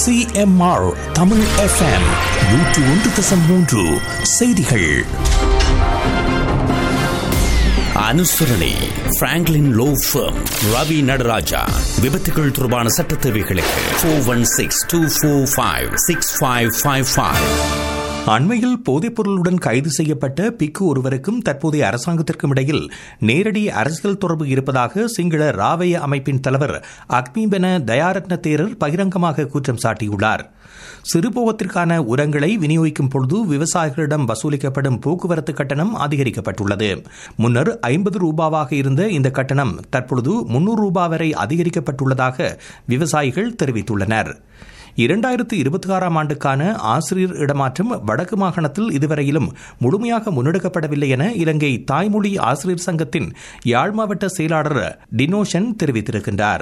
CMR Tamil FM நூற்று ஒன்று தசம் மூன்று செய்திகள் அனுசரணை Franklin law firm Ravi Nataraja விபத்துகள் தொடர்பான சட்ட தேவைகளுக்கு four one six two four five six five five five அண்மையில் போதைப்பொருளுடன் கைது செய்யப்பட்ட பிக்கு ஒருவருக்கும் தற்போதைய அரசாங்கத்திற்கும் இடையில் நேரடி அரசியல் தொடர்பு இருப்பதாக சிங்கள ராவய அமைப்பின் தலைவர் அக்மிபென தயாரத்ன தேரர் பகிரங்கமாக குற்றம் சாட்டியுள்ளார் சிறுபோகத்திற்கான உரங்களை விநியோகிக்கும் பொழுது விவசாயிகளிடம் வசூலிக்கப்படும் போக்குவரத்து கட்டணம் அதிகரிக்கப்பட்டுள்ளது முன்னர் ஐம்பது ரூபாவாக இருந்த இந்த கட்டணம் தற்பொழுது முன்னூறு ரூபாய் வரை அதிகரிக்கப்பட்டுள்ளதாக விவசாயிகள் தெரிவித்துள்ளனர் இரண்டாயிரத்து இருபத்தி ஆறாம் ஆண்டுக்கான ஆசிரியர் இடமாற்றம் வடக்கு மாகாணத்தில் இதுவரையிலும் முழுமையாக முன்னெடுக்கப்படவில்லை என இலங்கை தாய்மொழி ஆசிரியர் சங்கத்தின் யாழ் மாவட்ட செயலாளர் டினோஷன் தெரிவித்திருக்கின்றார்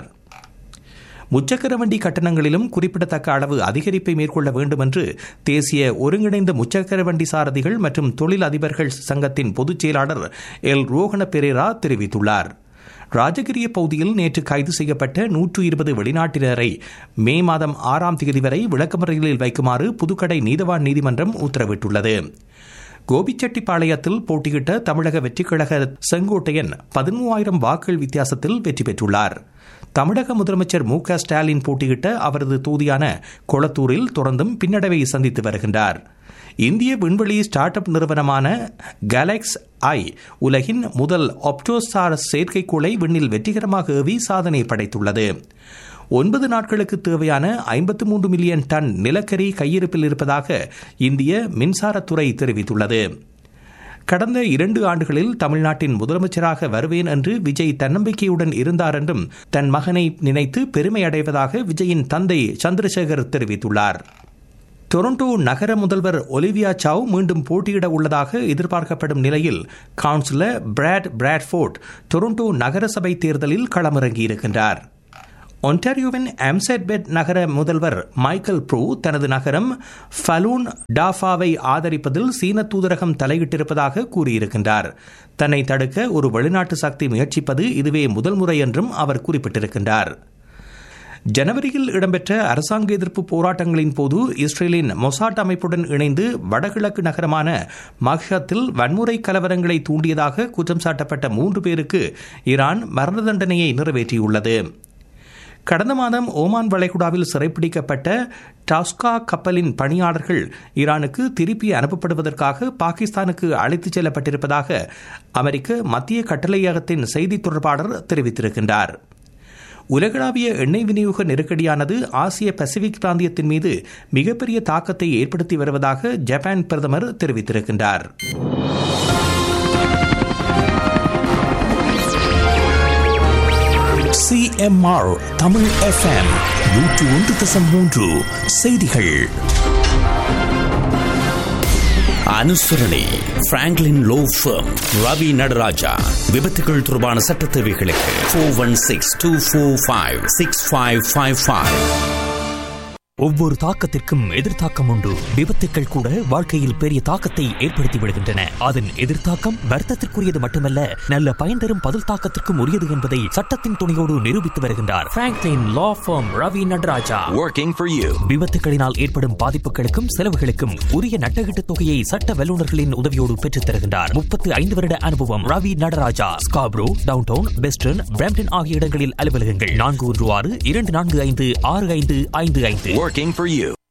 முச்சக்கர வண்டி கட்டணங்களிலும் குறிப்பிடத்தக்க அளவு அதிகரிப்பை மேற்கொள்ள வேண்டும் என்று தேசிய ஒருங்கிணைந்த முச்சக்கர வண்டி சாரதிகள் மற்றும் தொழில் அதிபர்கள் சங்கத்தின் பொதுச் செயலாளர் எல் ரோஹன பெரேரா தெரிவித்துள்ளார் ராஜகிரிய பகுதியில் நேற்று கைது செய்யப்பட்ட நூற்று இருபது வெளிநாட்டினரை மே மாதம் ஆறாம் தேதி வரை விளக்கமறைகளில் வைக்குமாறு புதுக்கடை நீதவான் நீதிமன்றம் உத்தரவிட்டுள்ளது கோபிச்செட்டிப்பாளையத்தில் போட்டியிட்ட தமிழக வெற்றிக்கழக செங்கோட்டையன் பதிமூவாயிரம் வாக்குகள் வித்தியாசத்தில் வெற்றி பெற்றுள்ளார் தமிழக முதலமைச்சர் மு க ஸ்டாலின் போட்டியிட்ட அவரது தொகுதியான கொளத்தூரில் தொடர்ந்தும் பின்னடைவை சந்தித்து வருகின்றார் இந்திய விண்வெளி ஸ்டார்ட் அப் நிறுவனமான கேலக்ஸ் ஐ உலகின் முதல் ஒப்டோசார் செயற்கைக்கோளை விண்ணில் வெற்றிகரமாக ஏவி சாதனை படைத்துள்ளது ஒன்பது நாட்களுக்கு தேவையான ஐம்பத்து மூன்று மில்லியன் டன் நிலக்கரி கையிருப்பில் இருப்பதாக இந்திய மின்சாரத்துறை தெரிவித்துள்ளது கடந்த இரண்டு ஆண்டுகளில் தமிழ்நாட்டின் முதலமைச்சராக வருவேன் என்று விஜய் தன்னம்பிக்கையுடன் இருந்தார் என்றும் தன் மகனை நினைத்து பெருமை அடைவதாக விஜயின் தந்தை சந்திரசேகர் தெரிவித்துள்ளார் டொரண்டோ நகர முதல்வர் ஒலிவியா சாவ் மீண்டும் போட்டியிட உள்ளதாக எதிர்பார்க்கப்படும் நிலையில் கவுன்சிலர் பிராட் பிராட்ஃபோர்ட் டொரண்டோ நகரசபை தேர்தலில் களமிறங்கியிருக்கின்றார் ஒன்டாரியோவின் ஆம்செட்பெட் நகர முதல்வர் மைக்கேல் ப்ரூ தனது நகரம் ஃபலூன் டாஃபாவை ஆதரிப்பதில் சீன தூதரகம் தலையிட்டிருப்பதாக கூறியிருக்கின்றார் தன்னை தடுக்க ஒரு வெளிநாட்டு சக்தி முயற்சிப்பது இதுவே முதல் முறை என்றும் அவர் குறிப்பிட்டிருக்கின்றார் ஜனவரியில் இடம்பெற்ற அரசாங்க எதிர்ப்பு போராட்டங்களின் போது இஸ்ரேலின் மொசாட் அமைப்புடன் இணைந்து வடகிழக்கு நகரமான மக்ஷத்தில் வன்முறை கலவரங்களை தூண்டியதாக குற்றம் சாட்டப்பட்ட மூன்று பேருக்கு ஈரான் மரண தண்டனையை நிறைவேற்றியுள்ளது கடந்த மாதம் ஓமான் வளைகுடாவில் சிறைப்பிடிக்கப்பட்ட டாஸ்கா கப்பலின் பணியாளர்கள் ஈரானுக்கு திருப்பி அனுப்பப்படுவதற்காக பாகிஸ்தானுக்கு அழைத்துச் செல்லப்பட்டிருப்பதாக அமெரிக்க மத்திய கட்டளையகத்தின் செய்தி தொடர்பாளர் தெரிவித்திருக்கின்றார் உலகளாவிய எண்ணெய் விநியோக நெருக்கடியானது ஆசிய பசிபிக் பிராந்தியத்தின் மீது மிகப்பெரிய தாக்கத்தை ஏற்படுத்தி வருவதாக ஜப்பான் பிரதமர் தெரிவித்திருக்கின்றார் சிஎம்ஆர் தமிழ் எஃப்எம் நூற்று ஒன்று தசம் மூன்று செய்திகள் அனுசரணை Franklin law firm Ravi Nataraja விபத்துகள் தொடர்பான சட்ட தேவைகளுக்கு four one six two four five six five five five ஒவ்வொரு தாக்கத்திற்கும் எதிர்த்தாக்கம் உண்டு விபத்துக்கள் கூட வாழ்க்கையில் பெரிய தாக்கத்தை ஏற்படுத்தி விடுகின்றன அதன் எதிர்த்தாக்கம் வருத்தத்திற்குரியது மட்டுமல்ல நல்ல பயன் தரும் பதில் தாக்கத்திற்கும் உரியது என்பதை சட்டத்தின் துணையோடு நிரூபித்து வருகின்றார் Franklin law firm Ravi Nataraja Working for you. விபத்துகளினால் ஏற்படும் பாதிப்புகளுக்கும் செலவுகளுக்கும் உரிய நட்டகீட்டு தொகையை சட்ட வல்லுநர்களின் உதவியோடு பெற்றுத் தருகின்றார் முப்பத்தி ஐந்து வருட அனுபவம் Ravi Nataraja Scarborough downtown western Brampton ஆகிய இடங்களில் அலுவலகங்கள் நான்கு ஒன்று ஆறு இரண்டு நான்கு ஐந்து ஆறு ஐந்து ஐந்து ஐந்து Working for you.